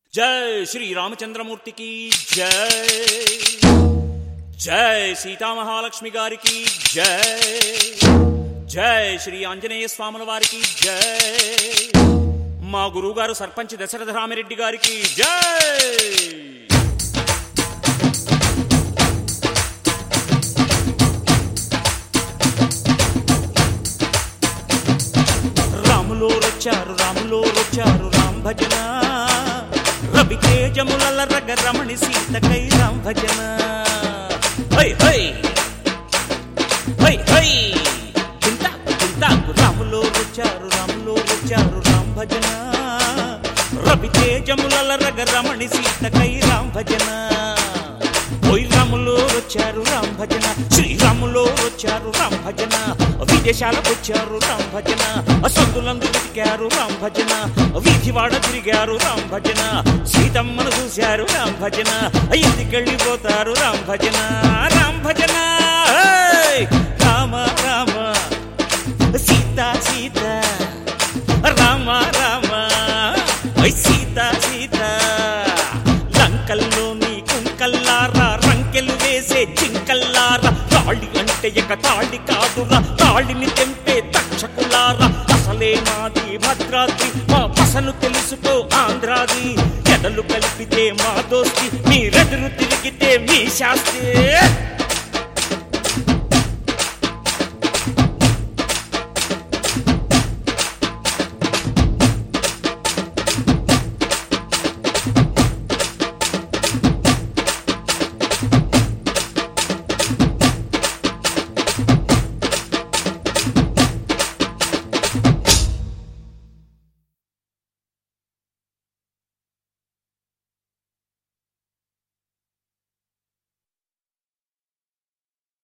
జై శ్రీ రామచంద్రమూర్తికి జై జై సీతామహాలక్ష్మి గారికి జై జై శ్రీ ఆంజనేయ స్వాముల వారికి జై మా గురువుగారు సర్పంచ్ దశరథ రామిరెడ్డి గారికి జై రాములో రొచ్చారు రాములో రొచ్చారు రామ్ భజన రవి తేజముల రగ రమణి సీతకై రామ్ భజన హై హై హై హై చింతాకు చింతాకు రాములో రొచ్చారు రాములో రొచ్చారు రామ్ భజన రవి తేజముల రగ రమణి సీతకై రామ్ భజన ఓయ్ రాములో వచ్చారు రామ్ భజన శ్రీరాములో వచ్చారు రామ్ భజన విదేశాలకు వచ్చారు రామ్ భజన సందులందు వెతికారు రామ్ భజన వీధివాడ తిరిగారు రామ్ భజన సీతమ్మను చూశారు రామ్ భజన ఇంటికెళ్ళిపోతారు రామ్ భజన రామ్ భజన హేయ్! రామ రామ సీత సీత రామ రామ ఓయ్ సీత సీత లంకల్లో నీ కుంకల్లారా రంకెలు వేసే జింకల్లారా తాళి అంటే ఇక తాళి కాదురా తాళిని తెంపే తక్షకులారా అసలే మాది భద్రాద్రి మా పసను తెలుసుకో ఆంధ్రాది ఎడలు కలిపితే మా దోస్తి మీరెదురు తిరిగితే మీ శాస్త్రి